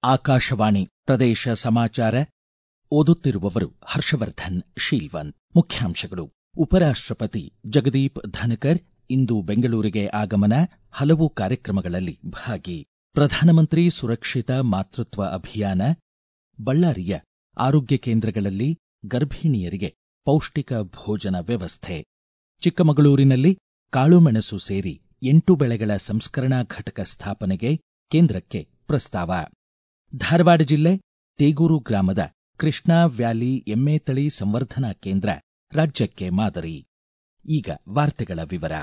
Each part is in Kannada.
ಆಕಾಶವಾಣಿ ಪ್ರದೇಶ ಸಮಾಚಾರ ಓದುತ್ತಿರುವವರು ಹರ್ಷವರ್ಧನ್ ಶೀಲ್ವಂತ್ ಮುಖ್ಯಾಂಶಗಳು ಉಪರಾಷ್ಟಪತಿ ಜಗದೀಪ್ ಧನಕರ್ ಇಂದು ಬೆಂಗಳೂರಿಗೆ ಆಗಮನ ಹಲವು ಕಾರ್ಯಕ್ರಮಗಳಲ್ಲಿ ಭಾಗಿ ಪ್ರಧಾನಮಂತ್ರಿ ಸುರಕ್ಷಿತ ಮಾತೃತ್ವ ಅಭಿಯಾನ ಬಳ್ಳಾರಿಯ ಆರೋಗ್ಯ ಕೇಂದ್ರಗಳಲ್ಲಿ ಗರ್ಭಿಣಿಯರಿಗೆ ಪೌಷ್ಟಿಕ ಭೋಜನ ವ್ಯವಸ್ಥೆ ಚಿಕ್ಕಮಗಳೂರಿನಲ್ಲಿ ಕಾಳುಮೆಣಸು ಸೇರಿ ಎಂಟು ಬೆಳೆಗಳ ಸಂಸ್ಕರಣಾ ಘಟಕ ಸ್ಥಾಪನೆಗೆ ಕೇಂದ್ರಕ್ಕೆ ಪ್ರಸ್ತಾವ ಧಾರವಾಡ ಜಿಲ್ಲೆ ತೇಗೂರು ಗ್ರಾಮದ ಕೃಷ್ಣಾ ವ್ಯಾಲಿ ಎಮ್ಮೆ ತಳಿ ಸಂವರ್ಧನಾ ಕೇಂದ್ರ ರಾಜ್ಯಕ್ಕೆ ಮಾದರಿ ಈಗ ವಾರ್ತೆಗಳ ವಿವರ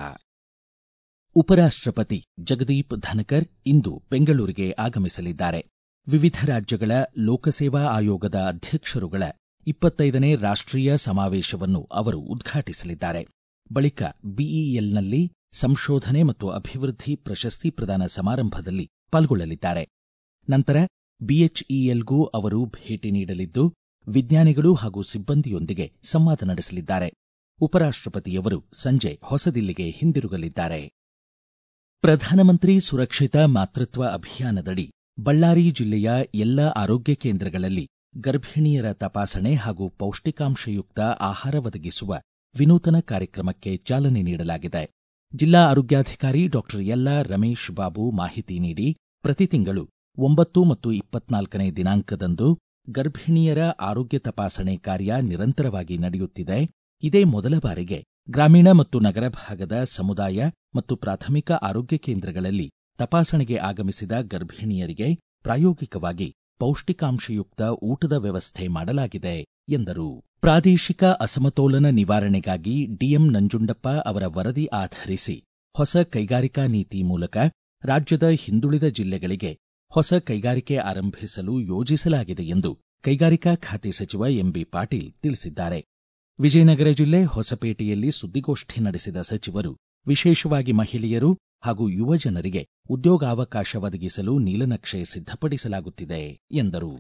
ಉಪರಾಷ್ಟಪತಿ ಜಗದೀಪ್ ಧನಕರ್ ಇಂದು ಬೆಂಗಳೂರಿಗೆ ಆಗಮಿಸಲಿದ್ದಾರೆ ವಿವಿಧ ರಾಜ್ಯಗಳ ಲೋಕಸೇವಾ ಆಯೋಗದ ಅಧ್ಯಕ್ಷರುಗಳ ಇಪ್ಪತ್ತೈದನೇ ರಾಷ್ಟೀಯ ಸಮಾವೇಶವನ್ನು ಅವರು ಉದ್ಘಾಟಿಸಲಿದ್ದಾರೆ ಬಳಿಕ ಬಿಇಎಲ್ನಲ್ಲಿ ಸಂಶೋಧನೆ ಮತ್ತು ಅಭಿವೃದ್ಧಿ ಪ್ರಶಸ್ತಿ ಪ್ರದಾನ ಸಮಾರಂಭದಲ್ಲಿ ಪಾಲ್ಗೊಳ್ಳಲಿದ್ದಾರೆ ನಂತರ ಬಿಎಚ್ಇಎಲ್ಗೂ ಅವರು ಭೇಟಿ ನೀಡಲಿದ್ದು ವಿಜ್ಞಾನಿಗಳು ಹಾಗೂ ಸಿಬ್ಬಂದಿಯೊಂದಿಗೆ ಸಂವಾದ ನಡೆಸಲಿದ್ದಾರೆ ಉಪರಾಷ್ಟಪತಿಯವರು ಸಂಜೆ ಹೊಸದಿಲ್ಲಿಗೆ ಹಿಂದಿರುಗಲಿದ್ದಾರೆ ಪ್ರಧಾನಮಂತ್ರಿ ಸುರಕ್ಷಿತ ಮಾತೃತ್ವ ಅಭಿಯಾನದಡಿ ಬಳ್ಳಾರಿ ಜಿಲ್ಲೆಯ ಎಲ್ಲ ಆರೋಗ್ಯ ಕೇಂದ್ರಗಳಲ್ಲಿ ಗರ್ಭಿಣಿಯರ ತಪಾಸಣೆ ಹಾಗೂ ಪೌಷ್ಟಿಕಾಂಶಯುಕ್ತ ಆಹಾರ ಒದಗಿಸುವ ವಿನೂತನ ಕಾರ್ಯಕ್ರಮಕ್ಕೆ ಚಾಲನೆ ನೀಡಲಾಗಿದೆ ಜಿಲ್ಲಾ ಆರೋಗ್ಯಾಧಿಕಾರಿ ಡಾಕ್ಟರ್ ಯಲ್ಲಾ ರಮೇಶ್ ಬಾಬು ಮಾಹಿತಿ ನೀಡಿ ಪ್ರತಿ ತಿಂಗಳು ಒಂಬತ್ತು ಮತ್ತು ಇಪ್ಪತ್ನಾಲ್ಕನೇ ದಿನಾಂಕದಂದು ಗರ್ಭಿಣಿಯರ ಆರೋಗ್ಯ ತಪಾಸಣೆ ಕಾರ್ಯ ನಿರಂತರವಾಗಿ ನಡೆಯುತ್ತಿದೆ ಇದೇ ಮೊದಲ ಬಾರಿಗೆ ಗ್ರಾಮೀಣ ಮತ್ತು ನಗರ ಭಾಗದ ಸಮುದಾಯ ಮತ್ತು ಪ್ರಾಥಮಿಕ ಆರೋಗ್ಯ ಕೇಂದ್ರಗಳಲ್ಲಿ ತಪಾಸಣೆಗೆ ಆಗಮಿಸಿದ ಗರ್ಭಿಣಿಯರಿಗೆ ಪ್ರಾಯೋಗಿಕವಾಗಿ ಪೌಷ್ಟಿಕಾಂಶಯುಕ್ತ ಊಟದ ವ್ಯವಸ್ಥೆ ಮಾಡಲಾಗಿದೆ ಎಂದರು ಪ್ರಾದೇಶಿಕ ಅಸಮತೋಲನ ನಿವಾರಣೆಗಾಗಿ ಡಿಎಂ ನಂಜುಂಡಪ್ಪ ಅವರ ವರದಿ ಆಧರಿಸಿ ಹೊಸ ಕೈಗಾರಿಕಾ ನೀತಿ ಮೂಲಕ ರಾಜ್ಯದ ಹಿಂದುಳಿದ ಜಿಲ್ಲೆಗಳಿಗೆ ಹೊಸ ಕೈಗಾರಿಕೆ ಆರಂಭಿಸಲು ಯೋಜಿಸಲಾಗಿದೆ ಎಂದು ಕೈಗಾರಿಕಾ ಖಾತೆ ಸಚಿವ ಎಂಬಿ ಪಾಟೀಲ್ ತಿಳಿಸಿದ್ದಾರೆ ವಿಜಯನಗರ ಜಿಲ್ಲೆ ಹೊಸಪೇಟೆಯಲ್ಲಿ ಸುದ್ದಿಗೋಷ್ಠಿ ನಡೆಸಿದ ಸಚಿವರು ವಿಶೇಷವಾಗಿ ಮಹಿಳೆಯರು ಹಾಗೂ ಯುವ ಜನರಿಗೆ ಉದ್ಯೋಗಾವಕಾಶ ಒದಗಿಸಲು ನೀಲನಕ್ಷೆ ಸಿದ್ಧಪಡಿಸಲಾಗುತ್ತಿದೆ ಎಂದರು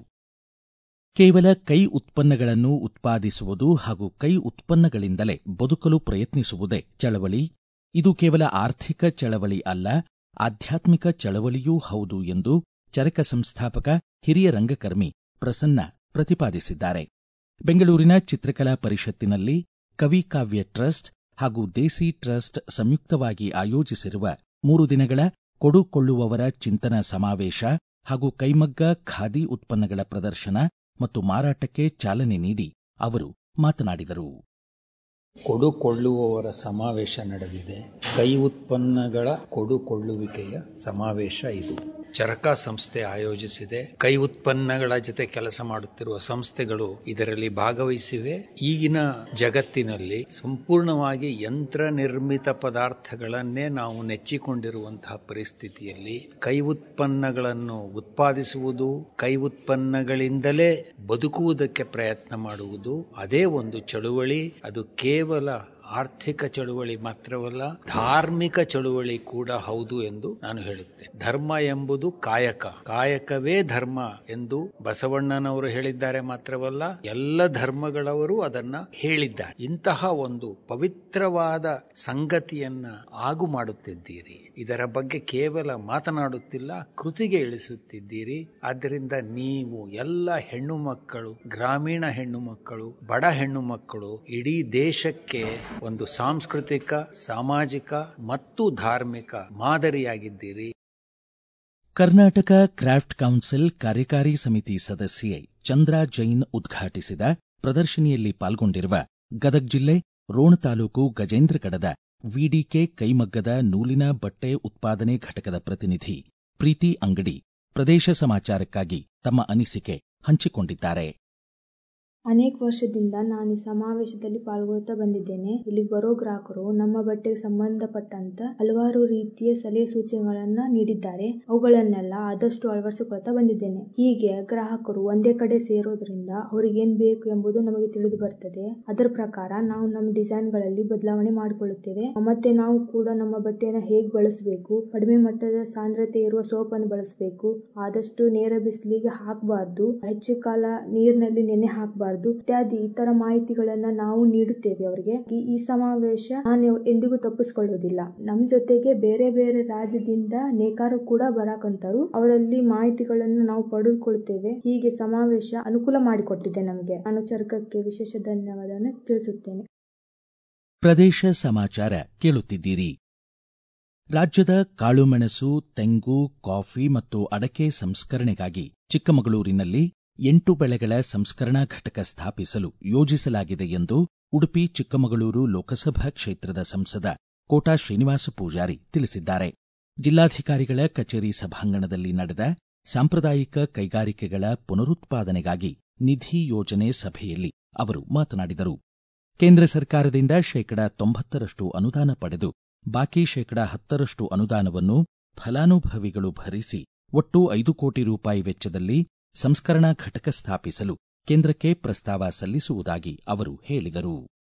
ಕೇವಲ ಕೈ ಉತ್ಪನ್ನಗಳನ್ನು ಉತ್ಪಾದಿಸುವುದು ಹಾಗೂ ಕೈ ಉತ್ಪನ್ನಗಳಿಂದಲೇ ಬದುಕಲು ಪ್ರಯತ್ನಿಸುವುದೇ ಚಳವಳಿ ಇದು ಕೇವಲ ಆರ್ಥಿಕ ಚಳವಳಿ ಅಲ್ಲ ಆಧ್ಯಾತ್ಮಿಕ ಚಳವಳಿಯೂ ಹೌದು ಎಂದು ಚರಕ ಸಂಸ್ಥಾಪಕ ಹಿರಿಯ ರಂಗಕರ್ಮಿ ಪ್ರಸನ್ನ ಪ್ರತಿಪಾದಿಸಿದ್ದಾರೆ ಬೆಂಗಳೂರಿನ ಚಿತ್ರಕಲಾ ಪರಿಷತ್ತಿನಲ್ಲಿ ಕವಿ ಕಾವ್ಯ ಟ್ರಸ್ಟ್ ಹಾಗೂ ದೇಸಿ ಟ್ರಸ್ಟ್ ಸಂಯುಕ್ತವಾಗಿ ಆಯೋಜಿಸಿರುವ ಮೂರು ದಿನಗಳ ಕೊಡುಕೊಳ್ಳುವವರ ಚಿಂತನ ಸಮಾವೇಶ ಹಾಗೂ ಕೈಮಗ್ಗ ಖಾದಿ ಉತ್ಪನ್ನಗಳ ಪ್ರದರ್ಶನ ಮತ್ತು ಮಾರಾಟಕ್ಕೆ ಚಾಲನೆ ನೀಡಿ ಅವರು ಮಾತನಾಡಿದರು ಕೊಡುಕೊಳ್ಳುವವರ ಸಮಾವೇಶ ನಡೆದಿದೆ ಕೈ ಉತ್ಪನ್ನಗಳ ಕೊಡುಕೊಳ್ಳುವಿಕೆಯ ಸಮಾವೇಶ ಇದು ಚರಕ ಸಂಸ್ಥೆ ಆಯೋಜಿಸಿದೆ ಕೈ ಉತ್ಪನ್ನಗಳ ಜೊತೆ ಕೆಲಸ ಮಾಡುತ್ತಿರುವ ಸಂಸ್ಥೆಗಳು ಇದರಲ್ಲಿ ಭಾಗವಹಿಸಿವೆ ಈಗಿನ ಜಗತ್ತಿನಲ್ಲಿ ಸಂಪೂರ್ಣವಾಗಿ ಯಂತ್ರ ನಿರ್ಮಿತ ಪದಾರ್ಥಗಳನ್ನೇ ನಾವು ನೆಚ್ಚಿಕೊಂಡಿರುವಂತಹ ಪರಿಸ್ಥಿತಿಯಲ್ಲಿ ಕೈ ಉತ್ಪನ್ನಗಳನ್ನು ಉತ್ಪಾದಿಸುವುದು ಕೈ ಉತ್ಪನ್ನಗಳಿಂದಲೇ ಬದುಕುವುದಕ್ಕೆ ಪ್ರಯತ್ನ ಮಾಡುವುದು ಅದೇ ಒಂದು ಚಳುವಳಿ ಅದು ಕೇವಲ ಆರ್ಥಿಕ ಚಳುವಳಿ ಮಾತ್ರವಲ್ಲ ಧಾರ್ಮಿಕ ಚಳುವಳಿ ಕೂಡ ಹೌದು ಎಂದು ನಾನು ಹೇಳುತ್ತೇನೆ ಧರ್ಮ ಎಂಬುದು ಕಾಯಕ ಕಾಯಕವೇ ಧರ್ಮ ಎಂದು ಬಸವಣ್ಣನವರು ಹೇಳಿದ್ದಾರೆ ಮಾತ್ರವಲ್ಲ ಎಲ್ಲ ಧರ್ಮಗಳವರು ಅದನ್ನ ಹೇಳಿದ್ದಾರೆ ಇಂತಹ ಒಂದು ಪವಿತ್ರವಾದ ಸಂಗತಿಯನ್ನ ಆಗು ಮಾಡುತ್ತಿದ್ದೀರಿ ಇದರ ಬಗ್ಗೆ ಕೇವಲ ಮಾತನಾಡುತ್ತಿಲ್ಲ ಕೃತಿಗೆ ಇಳಿಸುತ್ತಿದ್ದೀರಿ ಆದ್ದರಿಂದ ನೀವು ಎಲ್ಲ ಹೆಣ್ಣು ಮಕ್ಕಳು ಗ್ರಾಮೀಣ ಹೆಣ್ಣು ಮಕ್ಕಳು ಬಡ ಹೆಣ್ಣು ಮಕ್ಕಳು ಇಡೀ ದೇಶಕ್ಕೆ ಒಂದು ಸಾಂಸ್ಕೃತಿಕ ಸಾಮಾಜಿಕ ಮತ್ತು ಧಾರ್ಮಿಕ ಮಾದರಿಯಾಗಿದ್ದೀರಿ ಕರ್ನಾಟಕ ಕ್ರಾಫ್ಟ್ ಕೌನ್ಸಿಲ್ ಕಾರ್ಯಕಾರಿ ಸಮಿತಿ ಸದಸ್ಯೆ ಚಂದ್ರಾ ಜೈನ್ ಉದ್ಘಾಟಿಸಿದ ಪ್ರದರ್ಶನಿಯಲ್ಲಿ ಪಾಲ್ಗೊಂಡಿರುವ ಗದಗ ಜಿಲ್ಲೆ ರೋಣ ತಾಲೂಕು ಗಜೇಂದ್ರಗಡದ ವಿಡಿಕೆ ಕೈಮಗ್ಗದ ನೂಲಿನ ಬಟ್ಟೆ ಉತ್ಪಾದನೆ ಘಟಕದ ಪ್ರತಿನಿಧಿ ಪ್ರೀತಿ ಅಂಗಡಿ ಪ್ರದೇಶ ಸಮಾಚಾರಕ್ಕಾಗಿ ತಮ್ಮ ಅನಿಸಿಕೆ ಹಂಚಿಕೊಂಡಿದ್ದಾರೆ ಅನೇಕ ವರ್ಷದಿಂದ ನಾನು ಈ ಸಮಾವೇಶದಲ್ಲಿ ಪಾಲ್ಗೊಳ್ತಾ ಬಂದಿದ್ದೇನೆ ಇಲ್ಲಿ ಬರೋ ಗ್ರಾಹಕರು ನಮ್ಮ ಬಟ್ಟೆಗೆ ಸಂಬಂಧಪಟ್ಟಂತ ಹಲವಾರು ರೀತಿಯ ಸಲಹೆ ಸೂಚನೆಗಳನ್ನ ನೀಡಿದ್ದಾರೆ ಅವುಗಳನ್ನೆಲ್ಲ ಆದಷ್ಟು ಅಳವಡಿಸಿಕೊಳ್ತಾ ಬಂದಿದ್ದೇನೆ ಹೀಗೆ ಗ್ರಾಹಕರು ಒಂದೇ ಕಡೆ ಸೇರೋದ್ರಿಂದ ಅವ್ರಿಗೆ ಏನ್ ಬೇಕು ಎಂಬುದು ನಮಗೆ ತಿಳಿದು ಬರ್ತದೆ ಅದರ ಪ್ರಕಾರ ನಾವು ನಮ್ಮ ಡಿಸೈನ್ಗಳಲ್ಲಿ ಬದಲಾವಣೆ ಮಾಡಿಕೊಳ್ಳುತ್ತೇವೆ ಮತ್ತೆ ನಾವು ಕೂಡ ನಮ್ಮ ಬಟ್ಟೆಯನ್ನು ಹೇಗೆ ಬಳಸಬೇಕು ಕಡಿಮೆ ಮಟ್ಟದ ಸಾಂದ್ರತೆ ಇರುವ ಸೋಪ್ ಅನ್ನು ಬಳಸಬೇಕು ಆದಷ್ಟು ನೇರ ಬಿಸಿಲಿಗೆ ಹಾಕಬಾರ್ದು ಹೆಚ್ಚು ಕಾಲ ನೀರಿನಲ್ಲಿ ನೆನೆ ಹಾಕಬಾರ್ದು ಮಾಡಬಾರದು ಇತ್ಯಾದಿ ಇತರ ಮಾಹಿತಿಗಳನ್ನ ನಾವು ನೀಡುತ್ತೇವೆ ಅವರಿಗೆ ಈ- ಈ ಸಮಾವೇಶ ನಾನು ಎಂದಿಗೂ ತಪ್ಪಿಸಿಕೊಳ್ಳುವುದಿಲ್ಲ ನಮ್ಮ ಜೊತೆಗೆ ಬೇರೆ ಬೇರೆ ರಾಜ್ಯದಿಂದ ನೇಕಾರರು ಕೂಡ ಬರಾಕಂತಾರು ಅವರಲ್ಲಿ ಮಾಹಿತಿಗಳನ್ನು ನಾವು ಪಡೆದುಕೊಳ್ತೇವೆ ಹೀಗೆ ಸಮಾವೇಶ ಅನುಕೂಲ ಮಾಡಿಕೊಟ್ಟಿದೆ ನಮಗೆ ನಾನು ಚರ್ಕಕ್ಕೆ ವಿಶೇಷ ಧನ್ಯವಾದವನ್ನು ತಿಳಿಸುತ್ತೇನೆ ಪ್ರದೇಶ ಸಮಾಚಾರ ಕೇಳುತ್ತಿದ್ದೀರಿ ರಾಜ್ಯದ ಕಾಳುಮೆಣಸು ತೆಂಗು ಕಾಫಿ ಮತ್ತು ಅಡಕೆ ಸಂಸ್ಕರಣೆಗಾಗಿ ಚಿಕ್ಕಮಗಳೂರಿನಲ್ಲಿ ಎಂಟು ಬೆಳೆಗಳ ಸಂಸ್ಕರಣಾ ಘಟಕ ಸ್ಥಾಪಿಸಲು ಯೋಜಿಸಲಾಗಿದೆ ಎಂದು ಉಡುಪಿ ಚಿಕ್ಕಮಗಳೂರು ಲೋಕಸಭಾ ಕ್ಷೇತ್ರದ ಸಂಸದ ಕೋಟಾ ಶ್ರೀನಿವಾಸ ಪೂಜಾರಿ ತಿಳಿಸಿದ್ದಾರೆ ಜಿಲ್ಲಾಧಿಕಾರಿಗಳ ಕಚೇರಿ ಸಭಾಂಗಣದಲ್ಲಿ ನಡೆದ ಸಾಂಪ್ರದಾಯಿಕ ಕೈಗಾರಿಕೆಗಳ ಪುನರುತ್ಪಾದನೆಗಾಗಿ ನಿಧಿ ಯೋಜನೆ ಸಭೆಯಲ್ಲಿ ಅವರು ಮಾತನಾಡಿದರು ಕೇಂದ್ರ ಸರ್ಕಾರದಿಂದ ಶೇಕಡಾ ತೊಂಬತ್ತರಷ್ಟು ಅನುದಾನ ಪಡೆದು ಬಾಕಿ ಶೇಕಡಾ ಹತ್ತರಷ್ಟು ಅನುದಾನವನ್ನು ಫಲಾನುಭವಿಗಳು ಭರಿಸಿ ಒಟ್ಟು ಐದು ಕೋಟಿ ರೂಪಾಯಿ ವೆಚ್ಚದಲ್ಲಿ ಸಂಸ್ಕರಣಾ ಘಟಕ ಸ್ಥಾಪಿಸಲು ಕೇಂದ್ರಕ್ಕೆ ಪ್ರಸ್ತಾವ ಸಲ್ಲಿಸುವುದಾಗಿ ಅವರು ಹೇಳಿದರು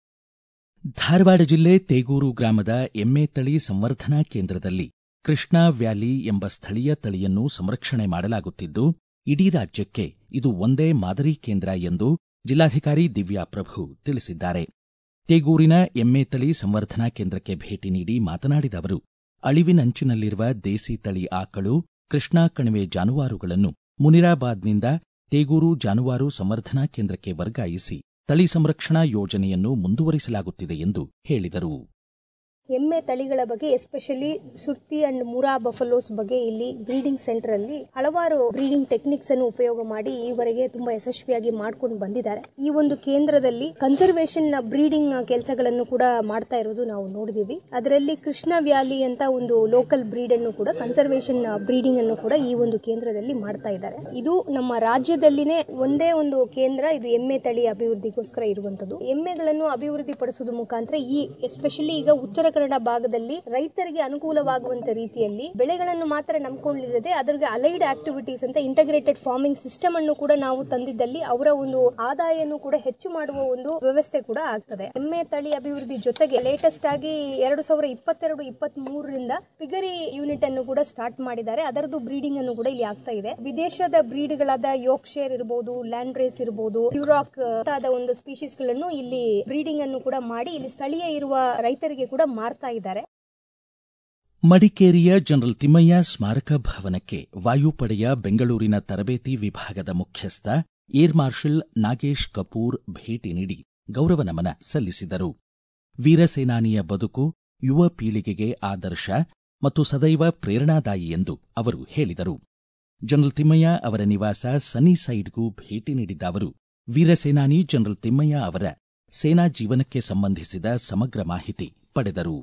ಧಾರವಾಡ ಜಿಲ್ಲೆ ತೇಗೂರು ಗ್ರಾಮದ ಎಮ್ಮೆ ತಳಿ ಸಂವರ್ಧನಾ ಕೇಂದ್ರದಲ್ಲಿ ಕೃಷ್ಣಾ ವ್ಯಾಲಿ ಎಂಬ ಸ್ಥಳೀಯ ತಳಿಯನ್ನು ಸಂರಕ್ಷಣೆ ಮಾಡಲಾಗುತ್ತಿದ್ದು ಇಡೀ ರಾಜ್ಯಕ್ಕೆ ಇದು ಒಂದೇ ಮಾದರಿ ಕೇಂದ್ರ ಎಂದು ಜಿಲ್ಲಾಧಿಕಾರಿ ದಿವ್ಯಾ ಪ್ರಭು ತಿಳಿಸಿದ್ದಾರೆ ತೇಗೂರಿನ ಎಮ್ಮೆ ತಳಿ ಸಂವರ್ಧನಾ ಕೇಂದ್ರಕ್ಕೆ ಭೇಟಿ ನೀಡಿ ಮಾತನಾಡಿದ ಅವರು ಅಳಿವಿನಂಚಿನಲ್ಲಿರುವ ದೇಸಿ ತಳಿ ಆಕಳು ಕೃಷ್ಣಾ ಕಣಿವೆ ಜಾನುವಾರುಗಳನ್ನು ಮುನಿರಾಬಾದ್ನಿಂದ ತೇಗೂರು ಜಾನುವಾರು ಸಂವರ್ಧನಾ ಕೇಂದ್ರಕ್ಕೆ ವರ್ಗಾಯಿಸಿ ತಳಿ ಸಂರಕ್ಷಣಾ ಯೋಜನೆಯನ್ನು ಮುಂದುವರಿಸಲಾಗುತ್ತಿದೆ ಎಂದು ಹೇಳಿದರು ಎಮ್ಮೆ ತಳಿಗಳ ಬಗ್ಗೆ ಎಸ್ಪೆಷಲಿ ಸುರ್ತಿ ಅಂಡ್ ಮುರಾ ಬಫಲೋಸ್ ಬಗ್ಗೆ ಇಲ್ಲಿ ಬ್ರೀಡಿಂಗ್ ಸೆಂಟರ್ ಅಲ್ಲಿ ಹಲವಾರು ಬ್ರೀಡಿಂಗ್ ಟೆಕ್ನಿಕ್ಸ್ ಅನ್ನು ಉಪಯೋಗ ಮಾಡಿ ಈವರೆಗೆ ತುಂಬಾ ಯಶಸ್ವಿಯಾಗಿ ಮಾಡ್ಕೊಂಡು ಬಂದಿದ್ದಾರೆ ಈ ಒಂದು ಕೇಂದ್ರದಲ್ಲಿ ಕನ್ಸರ್ವೇಷನ್ ಬ್ರೀಡಿಂಗ್ ಕೆಲಸಗಳನ್ನು ಕೂಡ ಮಾಡ್ತಾ ಇರೋದು ನಾವು ನೋಡಿದೀವಿ ಅದರಲ್ಲಿ ಕೃಷ್ಣ ವ್ಯಾಲಿ ಅಂತ ಒಂದು ಲೋಕಲ್ ಬ್ರೀಡ್ ಅನ್ನು ಕೂಡ ಕನ್ಸರ್ವೇಷನ್ ಬ್ರೀಡಿಂಗ್ ಅನ್ನು ಕೂಡ ಈ ಒಂದು ಕೇಂದ್ರದಲ್ಲಿ ಮಾಡ್ತಾ ಇದ್ದಾರೆ ಇದು ನಮ್ಮ ರಾಜ್ಯದಲ್ಲಿನೇ ಒಂದೇ ಒಂದು ಕೇಂದ್ರ ಇದು ಎಮ್ಮೆ ತಳಿ ಅಭಿವೃದ್ಧಿಗೋಸ್ಕರ ಇರುವಂತದ್ದು ಎಮ್ಮೆಗಳನ್ನು ಅಭಿವೃದ್ಧಿ ಪಡಿಸುವ ಮುಖಾಂತರ ಈ ಎಸ್ಪೆಷಲಿ ಈಗ ಉತ್ತರ ಕನ್ನಡ ಭಾಗದಲ್ಲಿ ರೈತರಿಗೆ ಅನುಕೂಲವಾಗುವಂತ ರೀತಿಯಲ್ಲಿ ಬೆಳೆಗಳನ್ನು ಮಾತ್ರ ನಂಬ್ಕೊಂಡಿಲ್ಲದೆ ಅದರಿಗೆ ಅಲೈಡ್ ಆಕ್ಟಿವಿಟೀಸ್ ಅಂತ ಇಂಟಗ್ರೇಟೆಡ್ ಫಾರ್ಮಿಂಗ್ ಸಿಸ್ಟಮ್ ಅನ್ನು ಕೂಡ ನಾವು ತಂದಿದ್ದಲ್ಲಿ ಅವರ ಒಂದು ಆದಾಯವನ್ನು ಕೂಡ ಹೆಚ್ಚು ಮಾಡುವ ಒಂದು ವ್ಯವಸ್ಥೆ ಕೂಡ ಆಗ್ತದೆ ಎಮ್ಮೆ ತಳಿ ಅಭಿವೃದ್ಧಿ ಜೊತೆಗೆ ಲೇಟೆಸ್ಟ್ ಆಗಿ ಎರಡು ಸಾವಿರ ಇಪ್ಪತ್ತೆರಡು ಇಪ್ಪತ್ತ್ ಮೂರರಿಂದ ಪಿಗರಿ ಯೂನಿಟ್ ಅನ್ನು ಕೂಡ ಸ್ಟಾರ್ಟ್ ಮಾಡಿದ್ದಾರೆ ಅದರದ್ದು ಬ್ರೀಡಿಂಗ್ ಅನ್ನು ಕೂಡ ಇಲ್ಲಿ ಆಗ್ತಾ ಇದೆ ವಿದೇಶದ ಬ್ರೀಡ್ಗಳಾದ ಯೋಕ್ಷೇರ್ ಇರಬಹುದು ಲ್ಯಾಂಡ್ ರೇಸ್ ಇರಬಹುದು ಡ್ಯೂರಾಕ್ ಆದ ಒಂದು ಸ್ಪೀಶೀಸ್ ಗಳನ್ನು ಇಲ್ಲಿ ಬ್ರೀಡಿಂಗ್ ಅನ್ನು ಕೂಡ ಮಾಡಿ ಇಲ್ಲಿ ಸ್ಥಳೀಯ ಇರುವ ರೈತರಿಗೆ ಕೂಡ ಮಾರ್ತಾ ಇದ್ದಾರೆ ಮಡಿಕೇರಿಯ ಜನರಲ್ ತಿಮ್ಮಯ್ಯ ಸ್ಮಾರಕ ಭವನಕ್ಕೆ ವಾಯುಪಡೆಯ ಬೆಂಗಳೂರಿನ ತರಬೇತಿ ವಿಭಾಗದ ಮುಖ್ಯಸ್ಥ ಏರ್ ಮಾರ್ಷಲ್ ನಾಗೇಶ್ ಕಪೂರ್ ಭೇಟಿ ನೀಡಿ ಗೌರವ ನಮನ ಸಲ್ಲಿಸಿದರು ವೀರಸೇನಾನಿಯ ಬದುಕು ಯುವ ಪೀಳಿಗೆಗೆ ಆದರ್ಶ ಮತ್ತು ಸದೈವ ಪ್ರೇರಣಾದಾಯಿ ಎಂದು ಅವರು ಹೇಳಿದರು ಜನರಲ್ ತಿಮ್ಮಯ್ಯ ಅವರ ನಿವಾಸ ಸನ್ನಿ ಸೈಡ್ಗೂ ಭೇಟಿ ನೀಡಿದ್ದ ಅವರು ವೀರಸೇನಾನಿ ಜನರಲ್ ತಿಮ್ಮಯ್ಯ ಅವರ ಸೇನಾ ಜೀವನಕ್ಕೆ ಸಂಬಂಧಿಸಿದ ಸಮಗ್ರ ಮಾಹಿತಿ ಪಡೆದರು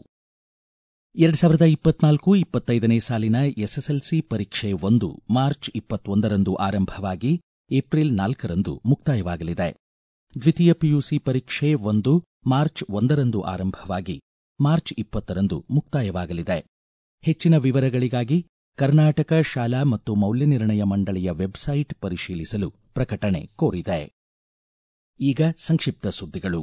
ಎರಡ್ ಸಾವಿರದ ಇಪ್ಪತ್ನಾಲ್ಕು ಇಪ್ಪತ್ತೈದನೇ ಸಾಲಿನ ಎಸ್ಎಸ್ಎಲ್ಸಿ ಪರೀಕ್ಷೆ ಒಂದು ಮಾರ್ಚ್ ಇಪ್ಪತ್ತೊಂದರಂದು ಆರಂಭವಾಗಿ ಏಪ್ರಿಲ್ ನಾಲ್ಕರಂದು ಮುಕ್ತಾಯವಾಗಲಿದೆ ದ್ವಿತೀಯ ಪಿಯುಸಿ ಪರೀಕ್ಷೆ ಒಂದು ಮಾರ್ಚ್ ಒಂದರಂದು ಆರಂಭವಾಗಿ ಮಾರ್ಚ್ ಇಪ್ಪತ್ತರಂದು ಮುಕ್ತಾಯವಾಗಲಿದೆ ಹೆಚ್ಚಿನ ವಿವರಗಳಿಗಾಗಿ ಕರ್ನಾಟಕ ಶಾಲಾ ಮತ್ತು ಮೌಲ್ಯನಿರ್ಣಯ ಮಂಡಳಿಯ ವೆಬ್ಸೈಟ್ ಪರಿಶೀಲಿಸಲು ಪ್ರಕಟಣೆ ಕೋರಿದೆ ಈಗ ಸಂಕ್ಷಿಪ್ತ ಸುದ್ದಿಗಳು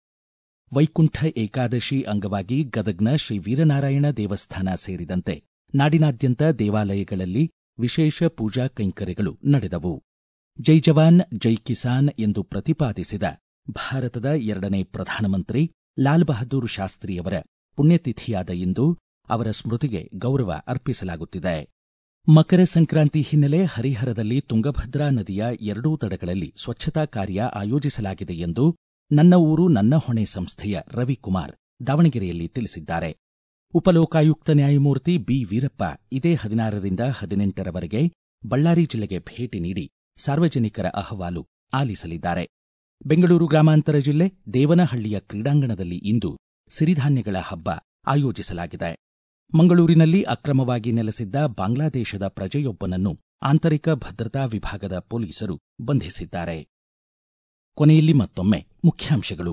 ವೈಕುಂಠ ಏಕಾದಶಿ ಅಂಗವಾಗಿ ಗದಗ್ನ ಶ್ರೀ ವೀರನಾರಾಯಣ ದೇವಸ್ಥಾನ ಸೇರಿದಂತೆ ನಾಡಿನಾದ್ಯಂತ ದೇವಾಲಯಗಳಲ್ಲಿ ವಿಶೇಷ ಪೂಜಾ ಕೈಂಕರ್ಯಗಳು ನಡೆದವು ಜೈ ಜವಾನ್ ಜೈ ಕಿಸಾನ್ ಎಂದು ಪ್ರತಿಪಾದಿಸಿದ ಭಾರತದ ಎರಡನೇ ಪ್ರಧಾನಮಂತ್ರಿ ಲಾಲ್ ಬಹದ್ದೂರ್ ಶಾಸ್ತ್ರಿಯವರ ಪುಣ್ಯತಿಥಿಯಾದ ಇಂದು ಅವರ ಸ್ಮೃತಿಗೆ ಗೌರವ ಅರ್ಪಿಸಲಾಗುತ್ತಿದೆ ಮಕರ ಸಂಕ್ರಾಂತಿ ಹಿನ್ನೆಲೆ ಹರಿಹರದಲ್ಲಿ ತುಂಗಭದ್ರಾ ನದಿಯ ಎರಡೂ ತಡಗಳಲ್ಲಿ ಸ್ವಚ್ಛತಾ ಕಾರ್ಯ ಆಯೋಜಿಸಲಾಗಿದೆ ಎಂದು ನನ್ನ ಊರು ನನ್ನ ಹೊಣೆ ಸಂಸ್ಥೆಯ ರವಿಕುಮಾರ್ ದಾವಣಗೆರೆಯಲ್ಲಿ ತಿಳಿಸಿದ್ದಾರೆ ಉಪಲೋಕಾಯುಕ್ತ ನ್ಯಾಯಮೂರ್ತಿ ಬಿ ವೀರಪ್ಪ ಇದೇ ಹದಿನಾರರಿಂದ ಹದಿನೆಂಟರವರೆಗೆ ಬಳ್ಳಾರಿ ಜಿಲ್ಲೆಗೆ ಭೇಟಿ ನೀಡಿ ಸಾರ್ವಜನಿಕರ ಅಹವಾಲು ಆಲಿಸಲಿದ್ದಾರೆ ಬೆಂಗಳೂರು ಗ್ರಾಮಾಂತರ ಜಿಲ್ಲೆ ದೇವನಹಳ್ಳಿಯ ಕ್ರೀಡಾಂಗಣದಲ್ಲಿ ಇಂದು ಸಿರಿಧಾನ್ಯಗಳ ಹಬ್ಬ ಆಯೋಜಿಸಲಾಗಿದೆ ಮಂಗಳೂರಿನಲ್ಲಿ ಅಕ್ರಮವಾಗಿ ನೆಲೆಸಿದ್ದ ಬಾಂಗ್ಲಾದೇಶದ ಪ್ರಜೆಯೊಬ್ಬನನ್ನು ಆಂತರಿಕ ಭದ್ರತಾ ವಿಭಾಗದ ಪೊಲೀಸರು ಬಂಧಿಸಿದ್ದಾರೆ ಕೊನೆಯಲ್ಲಿ ಮತ್ತೊಮ್ಮೆ ಮುಖ್ಯಾಂಶಗಳು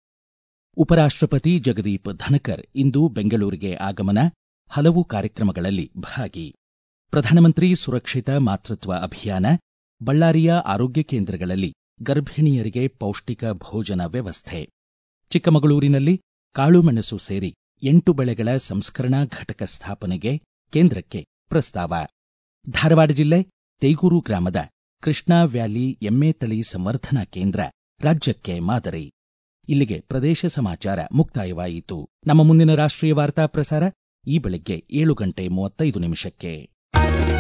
ಉಪರಾಷ್ಟ್ರಪತಿ ಜಗದೀಪ್ ಧನಕರ್ ಇಂದು ಬೆಂಗಳೂರಿಗೆ ಆಗಮನ ಹಲವು ಕಾರ್ಯಕ್ರಮಗಳಲ್ಲಿ ಭಾಗಿ ಪ್ರಧಾನಮಂತ್ರಿ ಸುರಕ್ಷಿತ ಮಾತೃತ್ವ ಅಭಿಯಾನ ಬಳ್ಳಾರಿಯ ಆರೋಗ್ಯ ಕೇಂದ್ರಗಳಲ್ಲಿ ಗರ್ಭಿಣಿಯರಿಗೆ ಪೌಷ್ಟಿಕ ಭೋಜನ ವ್ಯವಸ್ಥೆ ಚಿಕ್ಕಮಗಳೂರಿನಲ್ಲಿ ಕಾಳುಮೆಣಸು ಸೇರಿ ಎಂಟು ಬೆಳೆಗಳ ಸಂಸ್ಕರಣಾ ಘಟಕ ಸ್ಥಾಪನೆಗೆ ಕೇಂದ್ರಕ್ಕೆ ಪ್ರಸ್ತಾವ ಧಾರವಾಡ ಜಿಲ್ಲೆ ತೇಗೂರು ಗ್ರಾಮದ ಕೃಷ್ಣಾ ವ್ಯಾಲಿ ಎಮ್ಮೆ ತಳಿ ಸಂವರ್ಧನಾ ಕೇಂದ್ರ ರಾಜ್ಯಕ್ಕೆ ಮಾದರಿ ಇಲ್ಲಿಗೆ ಪ್ರದೇಶ ಸಮಾಚಾರ ಮುಕ್ತಾಯವಾಯಿತು ನಮ್ಮ ಮುಂದಿನ ರಾಷ್ಟ್ರೀಯ ವಾರ್ತಾ ಪ್ರಸಾರ ಈ ಬೆಳಗ್ಗೆ ಏಳು ಗಂಟೆ ಮೂವತ್ತೈದು ನಿಮಿಷಕ್ಕೆ